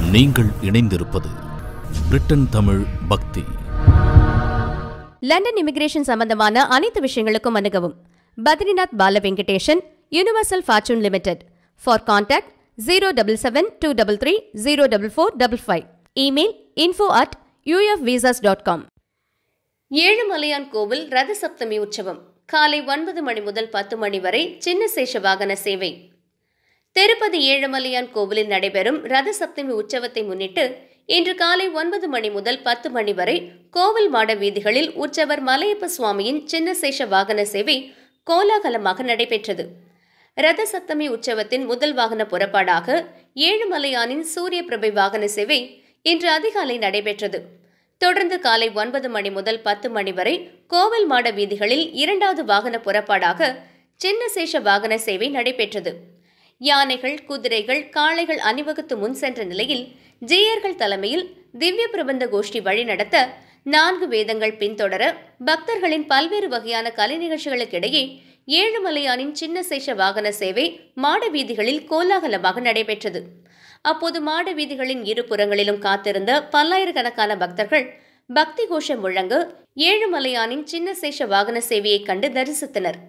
நீங்கள் இணைந்திருப்பது பிரிட்டன் தமிழ் பக்தி லண்டன் இமிகிரேஷன் சம்பந்தமான அனைத்து விஷயங்களுக்கும் அணுகவும் Badrinath Bala Venkatesan universal fortune limited for contact zero double seven two double three zero double four double five email info at UF visas dot com Ezhumalaiyan கோவில் ரத சப்தமி உற்சவம் காலை ஒன்பது மணி முதல் பத்து மணி வரை சின்ன சேஷ வாகன சேவை திருப்பதி ஏழுமலையான் கோவிலில் நடைபெறும் ரத சப்தமி உற்சவத்தை முன்னிட்டு இன்று காலை ஒன்பது மணி முதல் பத்து மணி வரை கோவில் மாட வீதிகளில் உற்சவர் மலையப்ப சுவாமியின் சின்ன சேஷ வாகன சேவை கோலாகலமாக நடைபெற்றது ரத சப்தமி உற்சவத்தின் முதல் வாகன புறப்பாடாக ஏழுமலையானின் சூரிய பிரபை வாகன சேவை இன்று அதிகாலை நடைபெற்றது தொடர்ந்து காலை ஒன்பது மணி முதல் பத்து மணி வரை கோவில் மாட வீதிகளில் இரண்டாவது வாகன புறப்பாடாக சின்ன சேஷ வாகன சேவை நடைபெற்றது யானைகள் குதிரைகள் காளைகள் அணிவகுத்து முன் சென்ற நிலையில் ஜீயர்கள் தலைமையில் திவ்ய பிரபந்த கோஷ்டி வழிநடத்த நான்கு வேதங்கள் பின்தொடர பக்தர்களின் பல்வேறு வகையான கலை நிகழ்ச்சிகளுக்கிடையே ஏழுமலையானின் சின்ன சேஷ வாகன சேவை மாட வீதிகளில் கோலாகலமாக நடைபெற்றது அப்போது மாட வீதிகளின் இரு புறங்களிலும் காத்திருந்த பல்லாயிரக்கணக்கான பக்தர்கள் பக்தி கோஷம் முழங்க ஏழுமலையானின் சின்ன சேஷ வாகன சேவையைக் கண்டு தரிசித்தனர்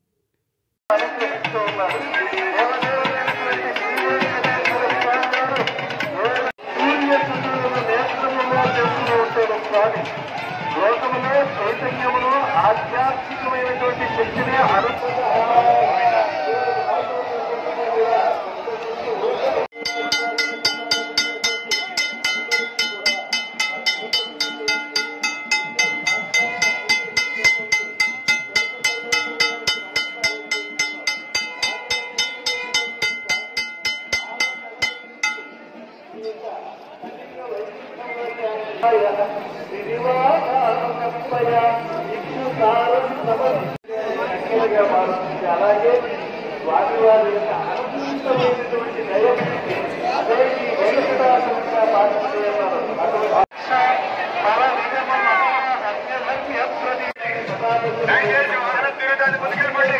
లోకములో చైతన్యమును ఆధ్యాత్మికమైనటువంటి శక్తిని అనుభవ అలాగే వారి వారి యొక్క అనంతమైనటువంటి దయం అదే ఈ వెంకటాచలంగా పాటిస్తున్నారు అటువంటి దయచేసి వాహనం తీయడానికి ముందుకెళ్ళిపోండి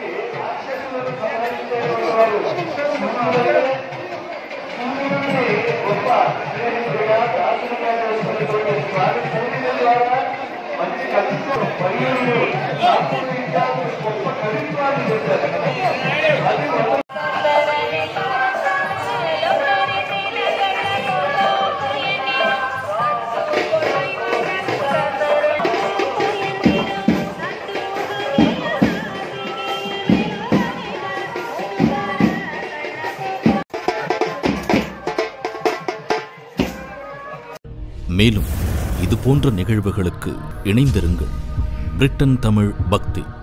గొప్ప స్నేహితుడిగా దాసులుగా చేసుకున్నటువంటి వారి సన్నిధి ద్వారా మంచి కవిత్వం మరియు శాస్త్రీయాలు గొప్ప కవిత్వాన్ని చేశారు అది మొదటి மேலும் இது போன்ற நிகழ்வுகளுக்கு இணைந்திருங்கள் பிரிட்டன் தமிழ் பக்தி